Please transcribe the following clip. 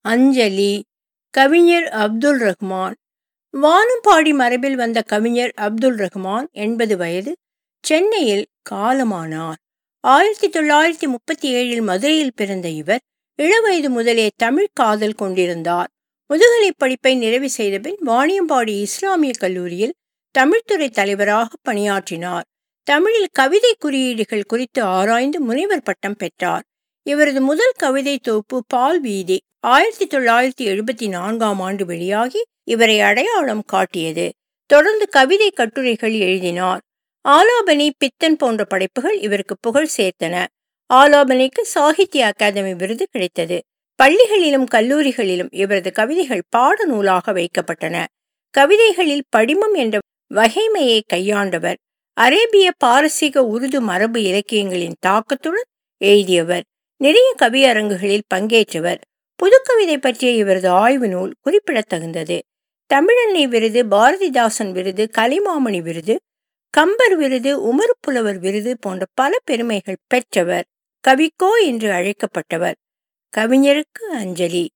அஞ்சலி கவிஞர் அப்துல் ரஹ்மான் வானம்பாடி மரபில் வந்த கவிஞர் அப்துல் ரஹ்மான் எண்பது வயது சென்னையில் காலமானார் ஆயிரத்தி தொள்ளாயிரத்தி முப்பத்தி ஏழில் மதுரையில் பிறந்த இவர் இளவயது முதலே தமிழ் காதல் கொண்டிருந்தார் முதுகலை படிப்பை நிறைவு செய்தபின் வாணியம்பாடி இஸ்லாமிய கல்லூரியில் தமிழ்துறை தலைவராக பணியாற்றினார் தமிழில் கவிதை குறியீடுகள் குறித்து ஆராய்ந்து முனைவர் பட்டம் பெற்றார் இவரது முதல் கவிதை தொகுப்பு பால் வீதி ஆயிரத்தி தொள்ளாயிரத்தி எழுபத்தி நான்காம் ஆண்டு வெளியாகி இவரை அடையாளம் காட்டியது தொடர்ந்து கவிதை கட்டுரைகள் எழுதினார் ஆலாபனி பித்தன் போன்ற படைப்புகள் இவருக்கு புகழ் சேர்த்தன ஆலாபனிக்கு சாகித்ய அகாதமி விருது கிடைத்தது பள்ளிகளிலும் கல்லூரிகளிலும் இவரது கவிதைகள் பாட நூலாக வைக்கப்பட்டன கவிதைகளில் படிமம் என்ற வகைமையை கையாண்டவர் அரேபிய பாரசீக உருது மரபு இலக்கியங்களின் தாக்கத்துடன் எழுதியவர் நிறைய கவியரங்குகளில் பங்கேற்றவர் புதுக்கவிதை பற்றிய இவரது ஆய்வு நூல் குறிப்பிடத்தகுந்தது தமிழன்னை விருது பாரதிதாசன் விருது கலைமாமணி விருது கம்பர் விருது உமர் புலவர் விருது போன்ற பல பெருமைகள் பெற்றவர் கவிக்கோ என்று அழைக்கப்பட்டவர் கவிஞருக்கு அஞ்சலி